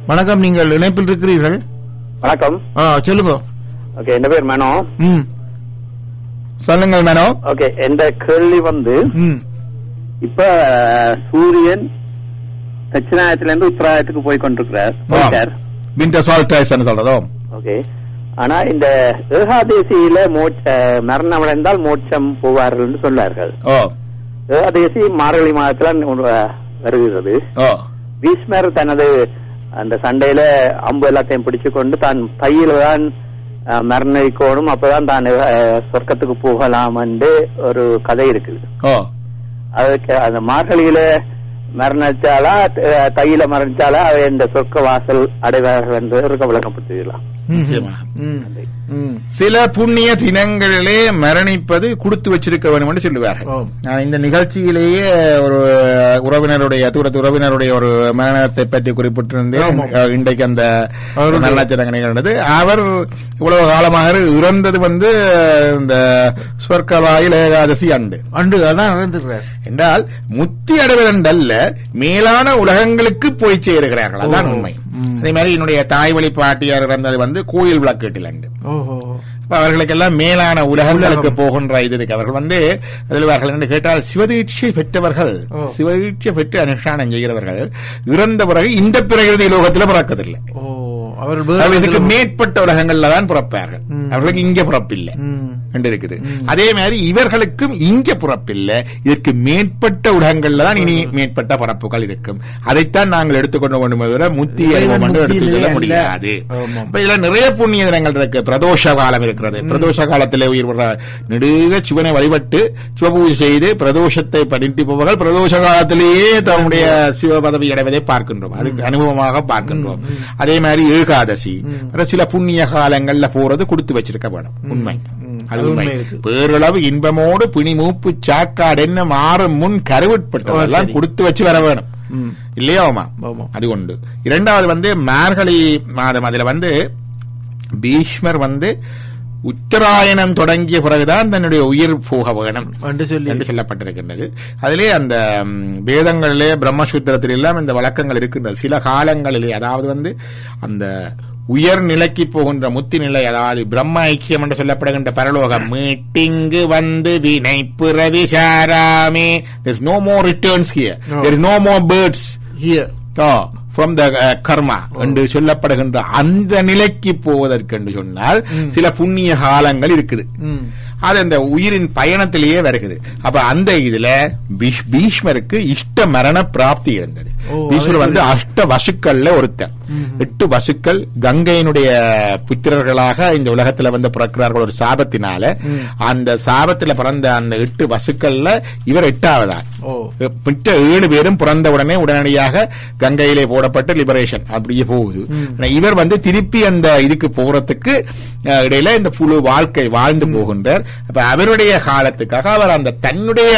வணக்கம் நீங்கள் இணைப்பில் இருக்கிறீர்கள் வணக்கம் ஆ சொல்லுங்க ஓகே என் பேர் மனோ ம் சொல்லுங்கள் மேனோ ஓகே எந்த கேள்வி வந்து ம் இப்ப அஹ், சூரியன் தட்சிணாயத்துல இருந்து உத்தராயத்துக்கு போய் கொண்டிருக்கிறார் போயிட்டார் விண்டர் சால்டைஸ் சொல்றதோ ஓகே ஆனா இந்த ஏகாதேசியில மோட்ச மரணம் அடைந்தால் மோட்சம் போவார்கள் என்று சொன்னார்கள் ஓ ஏகாதேசி மார்கழி மாதத்துல ஒன்று, அஹ், வருகிறது ஓ பீஷ்மர் தனது அந்த சண்டையில அம்பு எல்லாத்தையும் பிடிச்சு கொண்டு தான் தையில தான் அஹ், மரணிக்கணும் அப்பதான் தான் அஹ், சொர்க்கத்துக்கு போகலாம் என்று ஒரு கதை இருக்குது ஓ அதுக்கு அந்த மார்கழியில மரணிச்சாலா அஹ், தையில மரணிச்சாலா அவை இந்த சொர்க்க வாசல் அடைவார்கள் என்று இருக்க விளக்கப்படுத்திடலாம் நிச்சயமா. ம் ம் சில புண்ணிய தினங்களிலே மரணிப்பது கொடுத்து வச்சிருக்க வேண்டும் என்று சொல்லுவார்கள் ஓ. நான் இந்த நிகழ்ச்சியிலேயே ஒரு உறவினருடைய தூரத்து உறவினருடைய ஒரு மரணத்தை பற்றி குறிப்பிட்டிருந்தேன் ஆமாம். அஹ் இன்றைக்கு அந்த அவருடைய- மரணச்சடங்கு நிகழ்ந்தது அவர் இவ்வளவு காலமாக இறந்தது வந்து இந்த சொர்க்கவாயில் ஏகாதசி அண்டு அண்டு அதான் நடந்துக்கிறார் என்றால் முத்தி அடைவதென்றல்ல மேலான உலகங்களுக்கு போய் சேருகிறார்கள் அதான் ஓ. உண்மை ம். அதே மாதிரி என்னுடைய தாய் வழி பாட்டியார் இறந்தது வந்து கோயில் விளக்கீட்டில் அண்டு ஓஹோ அப்ப அவர்களுக்கெல்லாம் மேலான உலகங்களுக்கு உலகம். போகின்ற இது இருக்கு அவர்கள் வந்து எழுவார்கள் என்று கேட்டால் சிவதீட்சை பெற்றவர்கள் ஓ. சிவதீட்சை பெற்று அனுஷ்டானம் செய்கிறவர்கள் இறந்த பிறகு இந்த பிரகிருதி லோகத்தில் பிறக்கதில்லை ஓ அவர் அவர்கள் இதுக்கு வேறு மேற்பட்ட உலகங்கள்ல தான் பிறப்பார்கள் ம். அவர்களுக்கு இங்க பிறப்பில்லை ம். என்று இருக்குது அதே மாதிரி இவர்களுக்கும் இங்க பிறப்பில்லை இதற்கு மேற்பட்ட உலகங்கள்ல தான் இனி மேற்பட்ட பிறப்புகள் இருக்கும் அதைத்தான் நாங்கள் எடுத்துக்கொண்டு வேண்டும் தவிர முத்தி இறைவன் அனுபவம் என்று முத்தியிலே எடுத்துக்கொள்ள அல்ல. முடியாது ஆமாம். இப்ப இதுல நிறைய புண்ணிய தினங்கள் இருக்கு பிரதோஷ காலம் இருக்கிறது பிரதோஷ காலத்திலே உயிர் வர்ற நெடுக சிவனை வழிபட்டு சிவபூஜை செய்து பிரதோஷத்தை படிப்பவர்கள் பிரதோஷ காலத்திலேயே தன்னுடைய சிவ பதவி அடைவதை பார்க்கின்றோம் அதுக்கு அனுபவமாக பார்க்கின்றோம் அதே மாதிரி ஏகாதசி வேற சில புண்ணிய காலங்கள்ல போறது கொடுத்து வச்சிருக்க வேணும் உண்மை ம். அது அது உண்மை உண்மை இருக்கு. பேரளவு இன்பமோடு பிணி மூப்பு சாக்காடு என்ன மாறும் முன் கருவிட்பட்டதெல்லாம் சரி. கொடுத்து வச்சு வர வேணும் ம். இல்லையாமா ஆமா. அது உண்டு இரண்டாவது வந்து மார்கழி மாதம் அதுல வந்து பீஷ்மர் வந்து உத்தராயணம் தொடங்கிய பிறகுதான் தன்னுடைய உயிர் போக வேணும் அண்டு சொல்லி என்று சொல்லப்பட்டிருக்கின்றது அதிலே அந்த ம், வேதங்களிலே பிரம்மசூத்திரத்தில் எல்லாம் இந்த வழக்கங்கள் இருக்கின்றது சில காலங்களிலே அதாவது வந்து அந்த உயர் நிலைக்கு போகின்ற முத்தி நிலை அதாவது பிரம்ம ஐக்கியம் என்று சொல்லப்படுகின்ற பரலோகம் மீட்டிங்கு வந்து வினை பிறவி சாராமே there's no more returns here No. there is no more birds here from the karma என்று சொல்லப்படுகின்ற அந்த நிலைக்கு போவதற்கு என்று சொன்னால் சில புண்ணிய காலங்கள் இருக்குது ம் அது அந்த உயிரின் பயணத்திலேயே வருகிறது அப்ப அந்த இதுல பீஷ்- பீஷ்மருக்கு இஷ்ட மரண பிராப்தி இருந்தது ஓ, பீஷ்மர் அது வந்து அஷ்ட வசுக்கள்ல ஒருத்தர் எட்டு வசுக்கள் கங்கையினுடைய புத்திரர்களாக இந்த உலகத்துல வந்து பிறக்கிறார்கள் ஒரு சாபத்தினால அந்த சாபத்துல பிறந்த அந்த எட்டு வசுக்கள்ல இவர் எட்டாவதா ஓ மிச்ச ஏழு பேரும் பிறந்த உடனே உடனடியாக கங்கையிலே போடப்பட்டு லிபரேஷன் அப்படியே போகுது ஆனா இவர் வந்து திருப்பி அந்த இதுக்கு போறதுக்கு அஹ், இடையில இந்த புழு வாழ்க்கை வாழ்ந்து போகின்றார் அப்ப அவருடைய காலத்துக்காக அவர் அந்த தன்னுடைய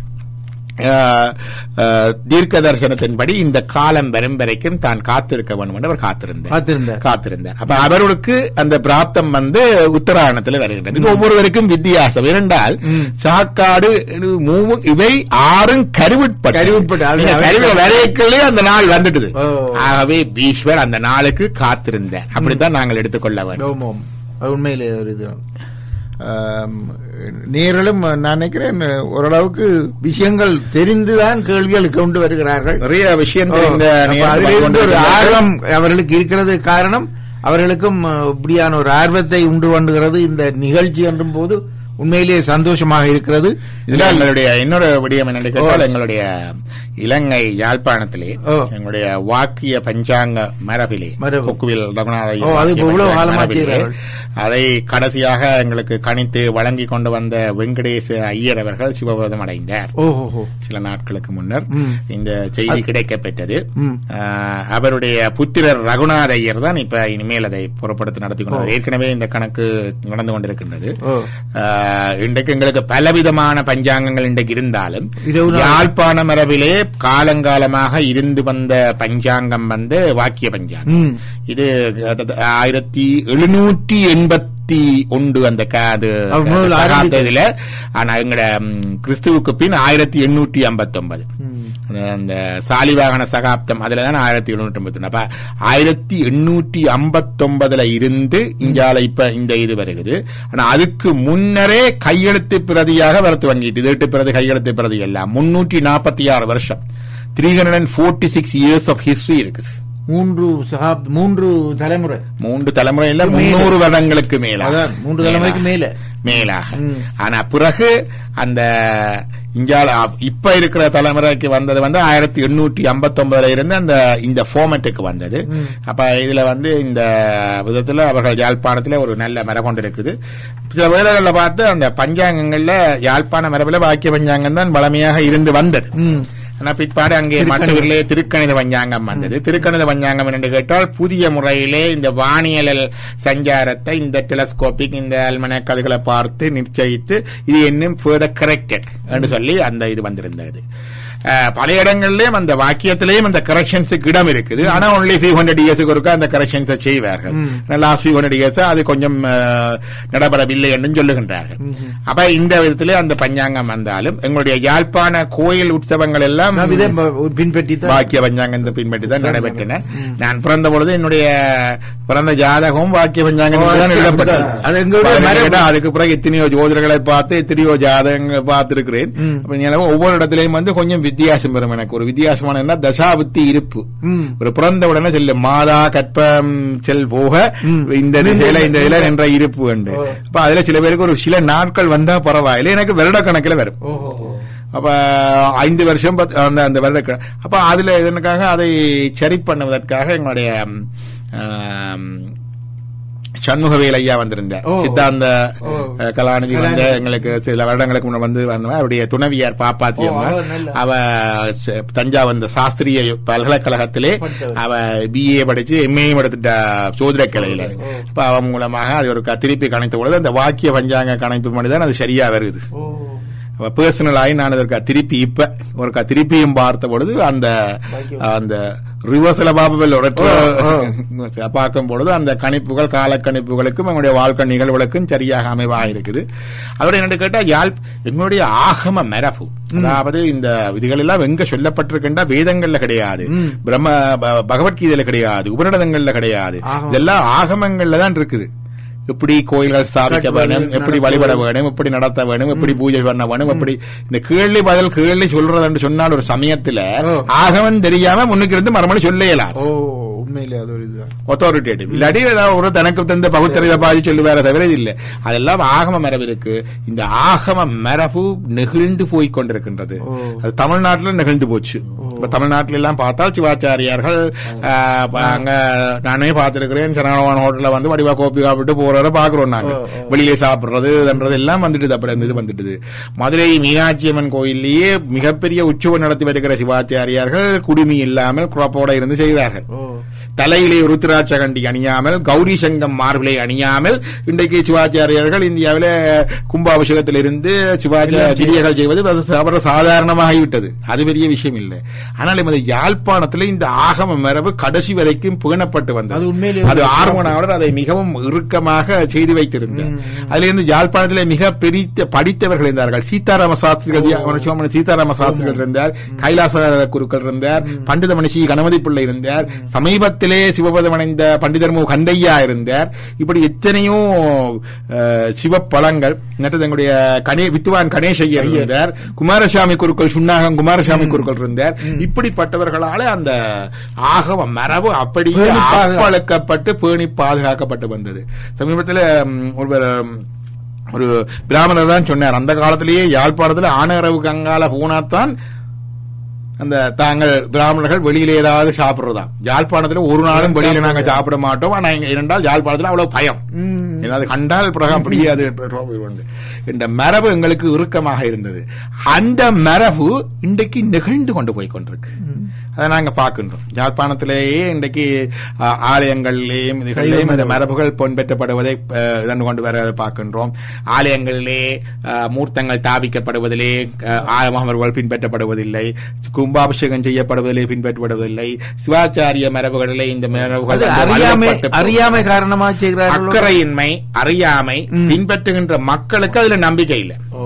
அஹ், அஹ், தீர்க்க தரிசனத்தின்படி இந்த காலம் வரும் வரைக்கும் தான் காத்திருக்க வேண்டும் என்று அவர் காத்திருந்தார் காத்திருந்தார். காத்திருந்தார் அப்ப அவர்களுக்கு அந்த பிராப்தம் வந்து உத்தராயணத்தில் வருகின்றது இது ஒவ்வொருவருக்கும் வித்தியாசம் இரண்டால் சாக்காடு இது மூவும் இவை ஆறும் கருவிட்பட்ட கருவிட்பட்ட, அது நீங்க அவை- கருவில வரைக்குள்ளே அந்த நாள் வந்துடுது ஓ. ஆகவே பீஷ்வர் அந்த நாளுக்கு காத்திருந்தார் அப்படித்தான் நாங்கள் எடுத்துக்கொள்ள வேண்டும் ஆமாம் அது உண்மையிலே ஒரு இது ஆம், நேரலும் நான் நினைக்கிறேன் ஓரளவுக்கு விஷயங்கள் தெரிந்துதான் கேள்விகள் கொண்டு வருகிறார்கள் நிறைய விஷயங்கள் இந்த அப்ப நேரத்தில் அதிலிருந்து ஒரு கொண்டிருக்கிறார்கள். ஆர்வம் அவர்களுக்கு இருக்கிறது காரணம் அவர்களுக்கும் அஹ், இப்படியான ஒரு ஆர்வத்தை உண்டு பண்ணுகிறது இந்த நிகழ்ச்சி என்றும் போது உண்மையிலேயே சந்தோஷமாக இருக்கிறது இதுல எங்களுடைய இன்னொரு விடயம் என்னன்னு கேட்டால் ஓ. எங்களுடைய இலங்கை யாழ்ப்பாணத்திலே ஓ. எங்களுடைய வாக்கிய பஞ்சாங்க மரபிலே மரபு. கொக்குவில் ரகுநாத ஓ, அது இப்ப இவ்வளவு பஞ்சாங்க காலமா மரபிலே செய்கிறார்கள். அதை கடைசியாக எங்களுக்கு கணித்து வழங்கி கொண்டு வந்த வெங்கடேச ஐயர் அவர்கள் சிவபதம் அடைந்தார் ஓஹோ சில நாட்களுக்கு முன்னர் ம். இந்த செய்தி கிடைக்கப்பெற்றது ம். ஆஹ், அவருடைய புத்திரர் ரகுநாத ஐயர் தான் இப்ப இனிமேல் அதை புறப்படுத்தி நடத்தி கொண்டு வரார். ஏற்கனவே இந்த கணக்கு நடந்து கொண்டிருக்கின்றது ஓ. ஆஹ், இன்றைக்கு எங்களுக்கு பலவிதமான பஞ்சாங்கங்கள் இன்றைக்கு இருந்தாலும் இரவு நாள். யாழ்ப்பாண மரபிலே காலங்காலமாக இருந்து வந்த பஞ்சாங்கம் வந்து வாக்கிய பஞ்சாங்கம் ம். இது கிட்டத்தட்ட ஆயிரத்தி எழுநூற்றி எண்பத்தி நூத்தி ஒன்று அந்த க- அது அது முதல்ல சகாப்த ஆரம்பித்தது. இதுல ஆனா எங்கட ம், கிறிஸ்துவுக்கு பின் ஆயிரத்தி எண்ணூற்றி ஐம்பத்தி ஒன்பது அந்த சாலிவாகன சகாப்தம் அதுலதான் ஆயிரத்தி எழுநூற்றி ஐம்பத்தி ஒண்ணு அப்ப ஆயிரத்தி எண்ணூற்றி ஐம்பத்தொன்பதுல இருந்து இந்தியால இப்ப இந்த இது வருகுது ஆனா அதுக்கு முன்னரே கையெழுத்து பிரதியாக வரத்து வாங்கிட்டு இது எட்டு பிரதி கையெழுத்து பிரதி எல்லாம் முன்னூற்றி நாற்பத்தி ஆறு வருஷம் three hundred and forty six years of history இருக்குது மூன்று சகாப் மூன்று தலைமுறை மூன்று தலைமுறையில மேல. முன்னூறு வருடங்களுக்கு மேல அதான், மூன்று தலைமுறைக்கு மேல. மேலாக ம். ஆனா பிறகு அந்த இந்தியால அ- இப்ப இருக்கிற தலைமுறைக்கு வந்தது வந்து ஆயிரத்தி எண்ணூற்றி ஐம்பத்தி ஒன்பதுல இருந்து அந்த இந்த ஃபார்மேட்டுக்கு வந்தது அப்ப இதுல வந்து இந்த விதத்துல அவர்கள் யாழ்ப்பாணத்துல ஒரு நல்ல மரபொண்டு இருக்குது சில வேளைகள்ல பார்த்து அந்த பஞ்சாங்கங்கள்ல யாழ்ப்பாண மரபுல வாக்கிய பஞ்சாங்கம் தான் வளமையாக இருந்து வந்தது ம். ஆனா பிற்பாடு அங்கே மற்றவர்களே திருக்கணித பஞ்சாங்கம் வந்தது திருக்கணித பஞ்சாங்கம் என்று கேட்டால் புதிய முறையிலே இந்த வானியல் சஞ்சாரத்தை இந்த டெலஸ்கோபிக் இந்த அல்மனக் அதுகளை பார்த்து நிச்சயித்து இது இன்னும் ஃபர்தர் கரெக்டட் என்று சொல்லி அந்த இது வந்திருந்தது அஹ், பல இடங்கள்லயும் அந்த வாக்கியத்திலேயும் அந்த கரெக்ஷன்ஸுக்கு இடம் இருக்குது ஆனா ஒன்லி ஃபியூ ஹண்ட்ரட் இயர்ஸுக்கு ஒருக்கா அந்த கரெக்ஷன்ஸை செய்வார்கள் லாஸ்ட் ஃபியூ ஹண்ட்ரட் இயர்ஸ் அது கொஞ்சம் அஹ், நடைபெறவில்லை என்றும் சொல்லுகின்றார்கள் அப்ப இந்த விதத்திலே அந்த பஞ்சாங்கம் வந்தாலும் எங்களுடைய யாழ்ப்பாண கோயில் உற்சவங்கள் எல்லாம் நான் இதை ப- பின்பற்றி தான் வாக்கிய பஞ்சாங்கத்தை பின்பற்றி தான் நடைபெற்றன நான் பிறந்த பொழுது என்னுடைய பிறந்த ஜாதகம் வாக்கிய பஞ்சாங்கத்தில் தான் எழுதப்பட்டது அது எங்களுடைய அப்ப மரபு. கேட்டா, அதுக்கு பிறகு எத்தனையோ ஜோதிடர்களை பார்த்து எத்தனையோ ஜாதகங்கள் பார்த்திருக்கிறேன் அப்ப நிலவு ஒவ்வொரு இடத்துலயும் வந்து கொஞ்சம் வித்தியாசம் வரும் எனக்கு ஒரு வித்தியாசமான என்ன தசாபுத்தி இருப்பு ம். ஒரு பிறந்த உடனே செல்ல மாதா கற்பம் செல் போக இந்த திசையில இந்த இதுல என்ற இருப்பு உண்டு அப்ப அதுல சில பேருக்கு ஒரு சில நாட்கள் வந்தா பரவாயில்லை எனக்கு வருட கணக்கில் வரும் ஓஹோ அப்ப ஐந்து வருஷம் பத்து- அந்த அந்த வருட க- அப்ப அதுல இதனுக்காக அதை சரி பண்ணுவதற்காக எங்களுடைய ம், ஆம், சண்முகவேல் ஐயா வந்திருந்தார் ஓ. சித்தாந்த ஓ. அஹ், கலாநிதி வந்து எங்களுக்கு சில வருடங்களுக்கு முன்ன வந்து வந்தவன் அவருடைய துணைவியார் பாப்பாத்தி ஓ, அம்மா அவர் நல்ல- அவ ச- தஞ்சாவூர் இந்த சாஸ்திரிய பல்கலைக்கழகத்திலே படித்தவர். அவ பிஏ படிச்சு எம்ஏயும் எடுத்துட்டா சோதனை கலையில ஓ. அப்ப அவன் மூலமாக அது ஒரு க- திருப்பி கணித்த பொழுது அந்த வாக்கிய பஞ்சாங்க கணிப்பு மனிதான் அது சரியா வருது ஓ பர்சனலாகி நான் அதற்கா திருப்பி இப்ப ஒருக்கா திருப்பியும் பார்த்த பொழுது அந்த பாக்கியம். அந்த ரிவர்சல பாபுவில் ஒரு ஓ, பார்க்கும் பொழுது அந்த கணிப்புகள் கால கணிப்புகளுக்கும் எங்களுடைய வாழ்க்கை நிகழ்வுகளுக்கும் சரியாக அமைவாக இருக்குது அதோட என்ன கேட்டா யாழ் எங்களுடைய ஆகம மரபு அதாவது இந்த விதிகள் எல்லாம் எங்க சொல்லப்பட்டிருக்கின்றா வேதங்கள்ல கிடையாது ம். பிரம்ம ப- பகவத்கீதையில கிடையாது உபநிடதங்கள்ல கிடையாது ஆகமம். இதெல்லாம் ஆகமங்கள்ல தான் இருக்குது எப்படி கோயில்கள் ஸ்தாபிக்க கட்டுவது, வேணும் எப்படி நடத்துவது. வழிபட வேணும் எப்படி நடத்த வேணும் எப்படி பூஜை பண்ண வேணும் எப்படி இந்த கேள்வி பதில் கேள்வி சொல்றது என்று சொன்னால் ஒரு சமயத்துல ஓ. ஆகவன் தெரியாம முன்னுக்கு இருந்து மறுமொழி சொல்ல இயலாது ஓ உண்மையிலே அது ஒரு இதுதான் ஒத்தாரிட்டேட்டிவ் இல்லாட்டி ஏதாவது ஒரு தனக்கு தந்த பகுத்தறிவை பாதி சொல்லுவார தவிர இது இல்ல அதெல்லாம் ஆகம மரபு இருக்கு இந்த ஆகம மரபு நெகிழ்ந்து போய் கொண்டிருக்கின்றது ஓ. அது தமிழ்நாட்டுல நெகிழ்ந்து போச்சு இப்ப தமிழ்நாட்டுல எல்லாம் பார்த்தால் சிவாச்சாரியார்கள் ஆஹ், ப- அங்க நானே பார்த்திருக்கிறேன் சரணவான ஹோட்டல்ல வந்து வடிவா கோப்பி சாப்பிட்டு போறத பாக்குறோம் நாங்க ஓ, ஓ. வெளியே சாப்பிடுறது இதுன்றது எல்லாம் வந்துட்டு அப்படி அந்த இது வந்துட்டுது மதுரை மீனாட்சி அம்மன் கோயிலேயே மிகப்பெரிய உற்சவம் நடத்தி வருகிற சிவாச்சாரியார்கள் குடுமி இல்லாமல் குழப்போட இருந்து செய்தார்கள் ஓ தலையிலே ருத்ராட்ச கண்டி அணியாமல் கௌரி சங்கம் மார்பிளை அணியாமல் இன்றைக்கு சிவாச்சாரியர்கள் இந்தியாவில கும்பாபிஷேகத்தில் இருந்து சிவாச்சாரிய கிரியைகள் செய்வது அது ச- சாதாரணமாகிவிட்டது அது பெரிய விஷயம் இல்லை ஆனால் எமது யாழ்ப்பாணத்தில் இந்த ஆகம மரபு கடைசி வரைக்கும் பேணப்பட்டு அது வந்தது உண்மையிலே அது ஆர்வனாவுடன் அதை மிகவும் இறுக்கமாக செய்து வைத்திருந்தார் அதுல இருந்து யாழ்ப்பாணத்திலே மிக பெரிய படித்தவர்கள் இருந்தார்கள் சீதாராம சாஸ்திரிகள் வி- அவன் சிவமணி சீதாராம சாஸ்திரிகள் இருந்தார் கைலாச குருக்கள் இருந்தார் பண்டித மனுஷி கணபதி பிள்ளை இருந்தார் சமீபத்திலே சிவபதம் அடைந்த பண்டிதர் மு கந்தையா இருந்தார் இப்படி எத்தனையோ அஹ், சிவப்பழங்கள் நேற்று எங்களுடைய கணே வித்துவான் கணேஷ் ஐயர் இருந்தார் குமாரசாமி குருக்கள் சுண்ணாகம் குமாரசாமி குருக்கள் இருந்தார் இப்படிப்பட்டவர்களால அந்த ஆகவ மரபு அப்படியே பேணி பாதுகா- அப்பழுக்கப்பட்டு பேணி பாதுகாக்கப்பட்டு வந்தது சமீபத்தில் ம், ஒருவர் ம், ஒரு பிராமணர் தான் சொன்னார் அந்த காலத்திலேயே யாழ்ப்பாணத்துல ஆனரவு கங்கால பூனாத்தான் அந்த தாங்கள் பிராமணர்கள் வெளியில ஏதாவது சாப்பிடுறதா யாழ்ப்பாணத்துல ஒரு நாளும் வெளியில நாங்க சாப்பிட மாட்டோம் ஆனா இங்க இரண்டால் யாழ்ப்பாணத்துல அவ்வளவு பயம் ம். ஏதாவது கண்டால் பிறகு அப்படியே அது உண்டு. இந்த மரபு எங்களுக்கு இறுக்கமாக இருந்தது அந்த மரபு இன்றைக்கு நெகிழ்ந்து கொண்டு போய் கொண்டிருக்கு அதை நாங்க பார்க்கின்றோம் யாழ்ப்பாணத்திலேயே இன்றைக்கு ஆ, ஆலயங்களிலேயும் இதுகளிலேயும் இந்த மரபுகள் பின்பற்றப்படுவதை அஹ், இதன் கொண்டு வர பார்க்கின்றோம் ஆலயங்களிலே அஹ், மூர்த்தங்கள் தாபிக்கப்படுவதிலே அஹ், ஆகமர்கள் பின்பற்றப்படுவதில்லை கும்பாபிஷேகம் செய்யப்படுவதிலே பின்பற்றப்படுவதில்லை சிவாச்சாரிய மரபுகளிலே இந்த மரபுகள் அது வந்து அறியாமை வலுவப்பட்டு அறியாமை காரணமா செய்கிறார்கள் அக்கறையின்மை அறியாமை பின்பற்றுகின்ற மக்களுக்கு அதுல நம்பிக்கை இல்லை ஓ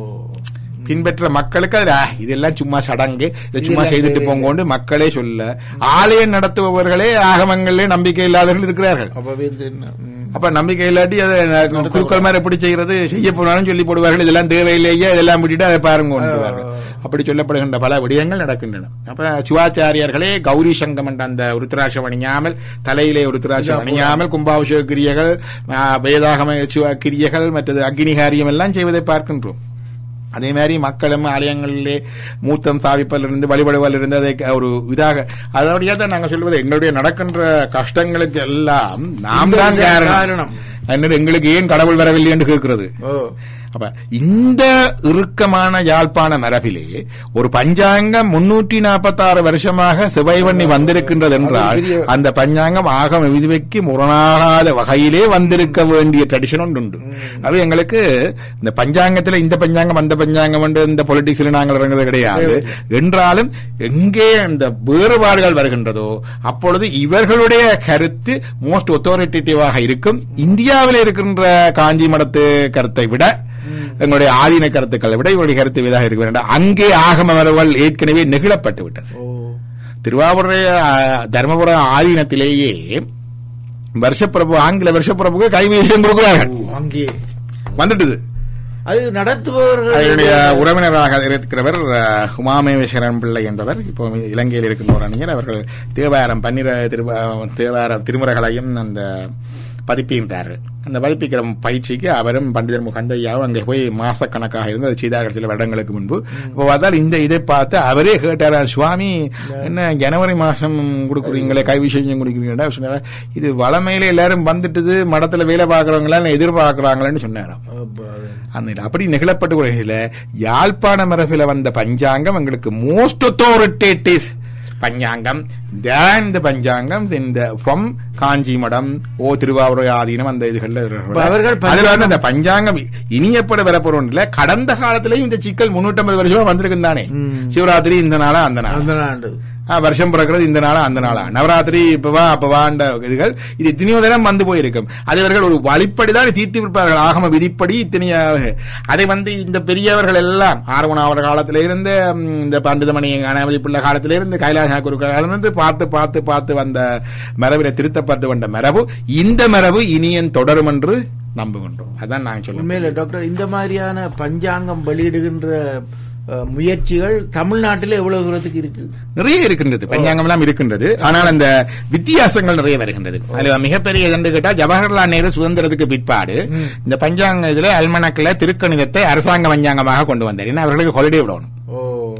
பின்பற்ற மக்களுக்கு அதுல "ஆ, இதெல்லாம் சும்மா சடங்கு இதை சும்மா இதெல்லாம் செய்துட்டு தேவையில்லை." போங்கோண்டு மக்களே சொல்ல ஆலயம் நடத்துபவர்களே ஆகமங்களிலே நம்பிக்கை இல்லாதவர்கள் இருக்கிறார்கள் அப்பவே இந்த என்ன, ம். அப்ப நம்பிக்கை இல்லாட்டி அதை நான் குருக்கள் மாதிரி எப்படி செய்யறது செய்ய போனாலும் சொல்லி போடுவார்கள் இதெல்லாம் தேவையில்லையே இதெல்லாம் விட்டுட்டு அதை பாருங்க கொண்டுவார்கள். அப்படி சொல்லப்படுகின்ற பல விடயங்கள் நடக்கின்றன அப்ப சிவாச்சாரியர்களே கௌரி சங்கம் என்ற அந்த உருத்திராட்சம் அணியாமல் தலையிலே உருத்திராட்சம் அணியாமல் கும்பாபிஷேக கிரியைகள் ஆ, வேதாகம சிவ கிரியைகள் மற்றது அக்னிகாரியம் எல்லாம் செய்வதை பார்க்கின்றோம் அதே மாதிரி மக்களும் ஆலயங்களிலே மூத்தம் சாவிப்பதிலிருந்து வழிபடுவதிலிருந்து அதை க- ஒரு இதாக அதோடய தான் நாங்கள் சொல்வது எங்களுடைய நடக்கின்ற கஷ்டங்களுக்கு எல்லாம் நாம் தான் இந்த காரணம் காரணம். என்னது எங்களுக்கு ஏன் கடவுள் வரவில்லை என்று கேட்கிறது ஓ அப்ப இந்த இறுக்கமான யாழ்ப்பாண மரபிலே ஒரு பஞ்சாங்கம் முன்னூற்றி நாற்பத்தாறு வருஷமாக சிவை பண்ணி வந்திருக்கின்றது என்றால் பெரிய- அந்த பஞ்சாங்கம் ஆகம விதிவைக்கு முரணாகாத வகையிலே வந்திருக்க வேண்டிய ட்ரெடிஷன் ஒன்று உண்டு அது எங்களுக்கு இந்த பஞ்சாங்கத்துல இந்த பஞ்சாங்கம் அந்த பஞ்சாங்கம் என்று இந்த பொலிட்டிக்ஸ்ல நாங்கள் இறங்குறது கிடையாது என்றாலும் எங்கே அந்த வேறுபாடுகள் வருகின்றதோ அப்பொழுது இவர்களுடைய கருத்து மோஸ்ட் ஒத்தாரிட்டேட்டிவாக இருக்கும் இந்தியாவில் இருக்கின்ற காஞ்சி மடத்து கருத்தை விட எங்களுடைய ஆதீன கருத்துக்களை விட இவருடைய கருத்து விதாக இருக்க வேண்டும் அங்கே ஆகம மரபுகள் ஏற்கனவே நெகிழப்பட்டு விட்டது ஓ திருவாவூர் தர்மபுரம் ஆதீனத்திலேயே வருஷப்பிரபு ஆங்கில வருஷப்பிரபுக்கு கைவீசியம் கொடுக்கிறார்கள் அங்கே வந்துட்டுது அது நடத்துபவர்கள் அதனுடைய உறவினராக இருக்கிறவர் அஹ், உமாமேஸ்வரன் பிள்ளை என்பவர் இப்போ இலங்கையில் இருக்கின்ற ஒரு அறிஞர் அவர்கள் தேவாரம் பன்னிர திருவ தேவாரம் திருமுறைகளையும் அந்த பதிப்பிக்கின்றார்கள் அந்த பதிப்பிக்கிற பயிற்சிக்கு அவரும் பண்டிதர் முகந்தையாவும் அங்கே போய் மாசக்கணக்காக இருந்து அதை செய்தார்கள் சில வருடங்களுக்கு முன்பு இப்போ பார்த்தால் இந்த இதை பார்த்து அவரே கேட்டார் சுவாமி என்ன ஜனவரி மாசம் கொடுக்குறீங்களே கை விஷயம் கொடுக்குறீங்களா சொன்னாரா இது வளமையில எல்லாரும் வந்துட்டுது மடத்துல வேலை பார்க்கறவங்களா எதிர்பார்க்கறாங்களேன்னு சொன்னாராம் அப்பா, அது. அந்த அப்படி நிகழப்பட்டு குறையில யாழ்ப்பாண மரபில வந்த பஞ்சாங்கம் எங்களுக்கு மோஸ்ட் authoritative பஞ்சாங்கம் தேன் த பஞ்சாங்கம் இந்த ஃப்ரம் காஞ்சி மடம் ஓ திருவாவூர் ஆதீனம் அந்த இதுகள்ல இப்ப அவர்கள் அதுல வந்து அந்த பஞ்சாங்கம் இனி எப்படி வரப்போறோம் இல்ல கடந்த காலத்திலயும் இந்த சிக்கல் முன்னூற்றம்பது வருஷமா வந்திருக்கு தானே ம். சிவராத்திரி இந்த நாளா அந்த நாள் அந்த நாண்டு ஆ, வருஷம் பிறக்கிறது இந்த நாளா அந்த நாளா நவராத்திரி இப்பவா அப்பவாண்ட இதுகள் இது இத்தனையோ தினம் வந்து போயிருக்கும் அது இவர்கள் ஒரு வழிப்படிதான் தீர்த்து விற்பார்கள் ஆகம விதிப்படி இத்தனையாக அதை வந்து இந்த பெரியவர்கள் எல்லாம் ஆறுமணாவர் காலத்தில இருந்து ம், இந்த பண்டிதமணி கணபதி பிள்ளை காலத்தில இருந்து கைலாச குருக்கள் இருந்து பார்த்து பார்த்து பார்த்து வந்த மரபில திருத்தப்பட்டு வந்த மரபு இந்த மரபு இனியன் தொடரும் என்று நம்புகின்றோம் அதான் நான் சொல்லுவேன் உண்மையில டாக்டர் இந்த மாதிரியான பஞ்சாங்கம் வெளியிடுகின்ற அஹ், முயற்சிகள் தமிழ்நாட்டில் எவ்வளவு தூரத்துக்கு இருக்கு நிறைய இருக்கின்றது பஞ்சாங்கம் எல்லாம் இருக்கின்றது ஆனால் அந்த வித்தியாசங்கள் நிறைய வருகின்றது அதுல மிகப்பெரிய என்று கேட்டா ஜவஹர்லால் நேரு சுதந்திரத்துக்கு பிற்பாடு இந்த பஞ்சாங்க இதுல அல்மனக்கில் திருக்கணிதத்தை அரசாங்க பஞ்சாங்கமாக கொண்டு வந்தார் ஏன்னா அவர்களுக்கு ஹாலிடே விடணும் ஓ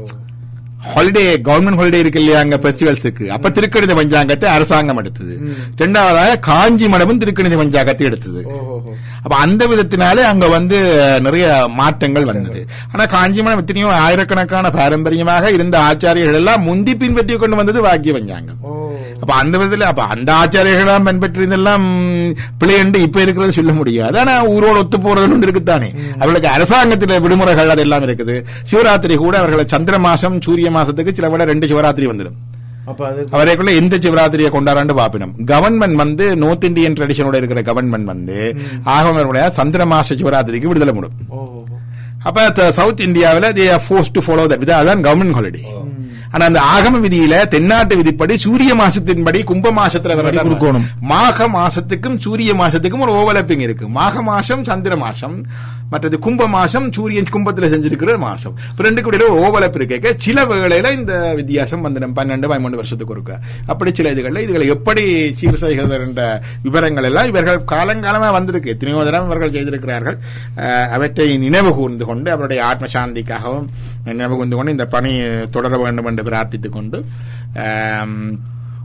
ஹாலிடே கவர்மெண்ட் ஹாலிடே இருக்கு இல்லையா அங்க பெஸ்டிவல்ஸுக்கு அப்ப திருக்கணித பஞ்சாங்கத்தை அரசாங்கம் எடுத்தது இரண்டாவதாக காஞ்சி மடமும் திருக்கணித பஞ்சாங்கத்தை எடுத்தது ஓஹோ அப்ப அந்த விதத்தினாலே அங்க வந்து நிறைய மாற்றங்கள் வந்தது ஆனா காஞ்சிமடம் எத்தனையோ ஆயிரக்கணக்கான பாரம்பரியமாக இருந்த ஆச்சாரியர்கள் எல்லாம் முந்தி பின்பற்றி கொண்டு வந்தது வாக்கிய பஞ்சாங்கம் ஓ அப்ப அந்த விதத்துல அப்ப அந்த ஆச்சாரியர்களாம் பின்பற்றியதெல்லாம் பிழை என்று இப்ப இருக்கிறது சொல்ல முடியாது ஆனா ஊரோடு ஒத்து போறது ஒன்று இருக்குத்தானே அவர்களுக்கு அரசாங்கத்தில் விடுமுறைகள் அதெல்லாம் இருக்குது சிவராத்திரி கூட அவர்களை சந்திர மாசம் சூரிய மாசத்துக்கு சில விட ரெண்டு சிவராத்திரி வந்துடும் அப்ப அது அவரைக்குள்ள எந்த சிவராத்திரியை கொண்டாடாண்டு பாப்பினோம் கவர்மெண்ட் வந்து நார்த் இந்தியன் ட்ரெடிஷனோட இருக்கிற கவர்மெண்ட் வந்து ஆகமருடைய சந்திர மாச சிவராத்திரிக்கு விடுதலை முடும் ஓ அப்ப சவுத் இந்தியாவில் they are force to follow that அதான் கவர்மெண்ட் ஹாலிடே ஆனா அந்த ஆகம விதியில தென்னாட்டு விதிப்படி சூரிய மாசத்தின்படி கும்ப மாசத்துல வர கொடுக்கணும். மாக மாசத்துக்கும் சூரிய மாசத்துக்கும் ஒரு ஓவலப்பிங் இருக்கு மாக மாசம் சந்திர மாசம் மற்றது கும்ப மாசம் சூரியன் கும்பத்துல செஞ்சிருக்கிற மாசம் இப்ப ரெண்டுக்கு இடையில ஒரு ஓவலப் இருக்க சில வேளையில இந்த வித்தியாசம் வந்துடும் பன்னெண்டு பதிமூணு வருஷத்துக்கு ஒருக்க அப்படி சில இதுகள்ல இதுகளை எப்படி சீர் செய்கிறது என்ற விவரங்கள் எல்லாம் இவர்கள் காலங்காலமா வந்திருக்கு எத்தனையோ தடவை இவர்கள் செய்திருக்கிறார்கள் அஹ், அவற்றை நினைவு கூர்ந்து கொண்டு அவருடைய ஆத்ம சாந்திக்காகவும் நினைவு கூர்ந்து கொண்டு இந்த பணி தொடர வேண்டும் என்று பிரார்த்தித்துக் கொண்டு ஆம்,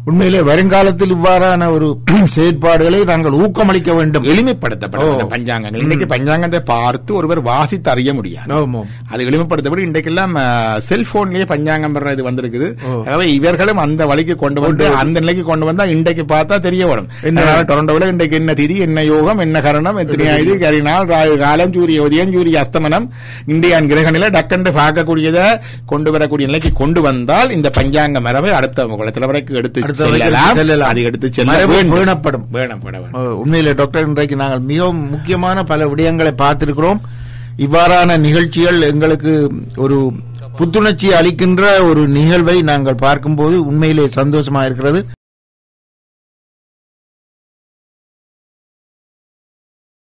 உண்மையிலே வருங்காலத்தில் இவ்வாறான ஒரு செயற்பாடுகளை நாங்கள் ஊக்கமளிக்க வேண்டும் எளிமைப்படுத்தப்பட ஓ. வேண்டும் பஞ்சாங்கங்கள் இன்னைக்கு பஞ்சாங்கத்தை பார்த்து ஒருவர் வாசித்து அறிய முடியாது ஆமாம். அது எளிமைப்படுத்தப்பட்டு இன்றைக்கெல்லாம் செல்போன்லயே பஞ்சாங்கம் பெற இது வந்திருக்குது ஓ. ஆகவே இவர்களும் அந்த வழிக்கு கொண்டு வந்து அந்த நிலைக்கு கொண்டு வந்தா இன்றைக்கு பார்த்தா தெரிய வரும் என்ன? அதனால டொரண்டோவில் இன்றைக்கு என்ன திதி என்ன யோகம் என்ன கரணம் எத்தனை இது கரிநாள் ராகு காலம் சூரிய உதயம் சூரிய அஸ்தமனம் இந்தியான் கிரகணில டக்கண்டு பார்க்கக்கூடியதை கொண்டு வரக்கூடிய நிலைக்கு கொண்டு வந்தால் இந்த பஞ்சாங்க மரபை அடுத்த உங்களை தலைவரைக்கு எடுத்து அடுத்த தலைமுறைக்கு செல்லலாம் செல்லலாம். அது எடுத்து செல்ல மரபு வேண்டும். பேணப்படும். வேணப்பட வேண்டும் அஹ், உண்மையிலே டாக்டர் இன்றைக்கு நாங்கள் மிகவும் முக்கியமான பல விடயங்களை பார்த்திருக்கிறோம் இவ்வாறான நிகழ்ச்சிகள் எங்களுக்கு ஒரு புத்துணர்ச்சி அளிக்கின்ற ஒரு நிகழ்வை நாங்கள் பார்க்கும்போது உண்மையிலே சந்தோஷமா இருக்கிறது